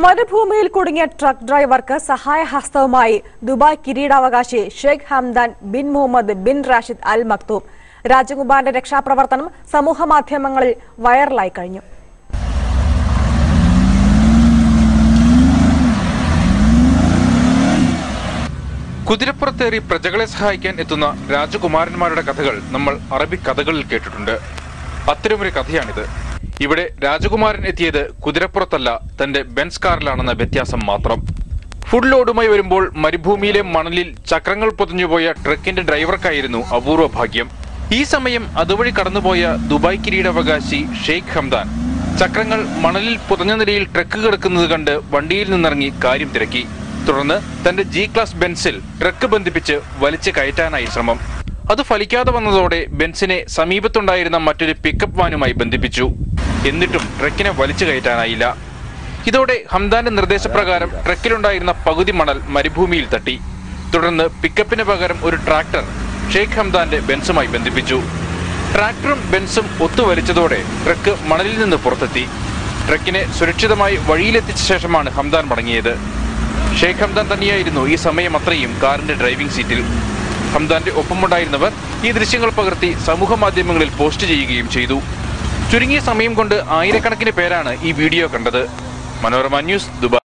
മരുഭൂമിയിൽ കുടുങ്ങിയ ട്രക്ക് ഡ്രൈവർക്ക് സഹായഹസ്തവുമായി ദുബായ് കിരീടാവകാശി Sheikh Hamdan bin Mohammed bin Rashid Al Maktoum രാജകുമാരന്റെ രക്ഷാപ്രവർത്തനം സമൂഹമാധ്യമങ്ങളിൽ വൈറലായി കഴിഞ്ഞു കുതിരപ്പുറത്തേറി പ്രജകളെ സഹായിക്കാൻ എത്തുന്ന രാജകുമാരന്മാരുടെ കഥകൾ നമ്മൾ അറബി കഥകളിൽ കേട്ടിട്ടുണ്ട് അത്തരമൊരു കഥയാണിത് ഇവിടെ രാജകുമാരൻ എത്തിയത് കുതിരപ്പുറത്തല്ല തന്റെ ബെൻസ് കാറിലാണെന്ന വ്യത്യാസം മാത്രം ഫുഡ് ലോഡുമായി വരുമ്പോൾ മരുഭൂമിയിലെ മണലിൽ ചക്രങ്ങൾ പൊതിഞ്ഞുപോയ ട്രക്കിന്റെ ഡ്രൈവർക്കായിരുന്നു അപൂർവ ഭാഗ്യം ഈ സമയം അതുവഴി കടന്നുപോയ ദുബായ് കിരീടാവകാശി ഷെയ്ഖ് ഹംദാൻ ചക്രങ്ങൾ മണലിൽ പുതഞ്ഞ നിലയിൽ ട്രക്ക് കിടക്കുന്നത് കണ്ട് വണ്ടിയിൽ നിന്നിറങ്ങി കാര്യം തിരക്കി തുടർന്ന് തന്റെ ജി ക്ലാസ് ബെൻസിൽ ട്രക്ക് ബന്ധിപ്പിച്ച് വലിച്ചു കയറ്റാനായി ശ്രമം അത് ഫലിക്കാതെ വന്നതോടെ ബെൻസിനെ സമീപത്തുണ്ടായിരുന്ന മറ്റൊരു പിക്കപ്പ് വാനുമായി ബന്ധിപ്പിച്ചു എന്നിട്ടും ട്രക്കിനെ വലിച്ചു കയറ്റാനായില്ല ഇതോടെ ഹംദാന്റെ നിർദ്ദേശപ്രകാരം ട്രക്കിലുണ്ടായിരുന്ന പകുതി മണൽ മരുഭൂമിയിൽ തട്ടി തുടർന്ന് പിക്കപ്പിന് പകരം ഒരു ട്രാക്ടർ ഷെയ്ഖ് ഹംദാന്റെ ബെൻസുമായി ബന്ധിപ്പിച്ചു ട്രാക്ടറും ബെൻസും ഒത്തുവലിച്ചതോടെ ട്രക്ക് മണലിൽ നിന്ന് പുറത്തെത്തി ട്രക്കിനെ സുരക്ഷിതമായി വഴിയിലെത്തിച്ച ശേഷമാണ് ഹംദാൻ മടങ്ങിയത് ഷെയ്ഖ് ഹംദാൻ തന്നെയായിരുന്നു ഈ സമയം അത്രയും കാറിന്റെ ഡ്രൈവിംഗ് സീറ്റിൽ ഹംദാന്റെ ഒപ്പമുണ്ടായിരുന്നവർ ഈ ദൃശ്യങ്ങൾ പകർത്തി സമൂഹ മാധ്യമങ്ങളിൽ പോസ്റ്റ് ചെയ്യുകയും ചെയ്തു ചുരുങ്ങിയ സമയം കൊണ്ട് ആയിരക്കണക്കിന് പേരാണ് ഈ വീഡിയോ കണ്ടത് മനോരമ ന്യൂസ് ദുബായ്